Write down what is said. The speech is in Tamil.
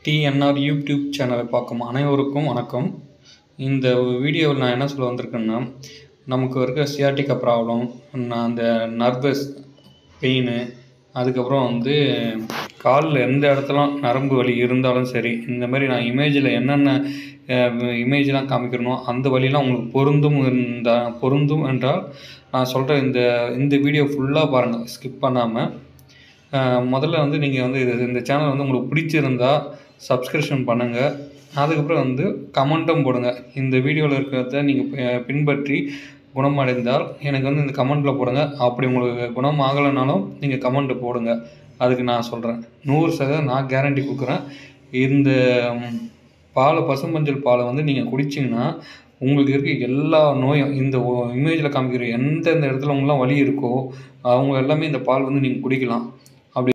டிஎன்ஆர் யூடியூப் சேனலை பார்க்கும் அனைவருக்கும் வணக்கம் இந்த வீடியோவில் நான் என்ன சொல்ல வந்திருக்கேன்னா நமக்கு இருக்க சியாட்டிக்கா ப்ராப்ளம் நான் அந்த நர்வஸ் பெயின் அதுக்கப்புறம் வந்து காலில் எந்த இடத்துல நரம்பு வலி இருந்தாலும் சரி இந்த மாதிரி நான் இமேஜில் என்னென்ன இமேஜ்லாம் காமிக்கிறனோ அந்த வழிலாம் உங்களுக்கு பொருந்தும் இந்த பொருந்தும் என்றால் நான் சொல்கிற இந்த இந்த வீடியோ ஃபுல்லாக பாருங்கள் ஸ்கிப் பண்ணாமல் முதல்ல வந்து நீங்கள் வந்து இது இந்த சேனல் வந்து உங்களுக்கு பிடிச்சிருந்தா சப்ஸ்கிரிப்ஷன் பண்ணுங்கள் அதுக்கப்புறம் வந்து கமெண்ட்டும் போடுங்க இந்த வீடியோவில் இருக்கிறத நீங்கள் பின்பற்றி குணமடைந்தால் எனக்கு வந்து இந்த கமெண்ட்டில் போடுங்க அப்படி உங்களுக்கு குணம் ஆகலைனாலும் நீங்கள் கமெண்ட்டு போடுங்க அதுக்கு நான் சொல்கிறேன் நூறு சதவீதம் நான் கேரண்டி கொடுக்குறேன் இந்த பாலை பசுமஞ்சள் பாலை வந்து நீங்கள் குடிச்சிங்கன்னா உங்களுக்கு இருக்க எல்லா நோயும் இந்த இமேஜில் காமிக்கிற எந்தெந்த இடத்துல உங்களாம் வலி இருக்கோ அவங்க எல்லாமே இந்த பால் வந்து நீங்கள் குடிக்கலாம்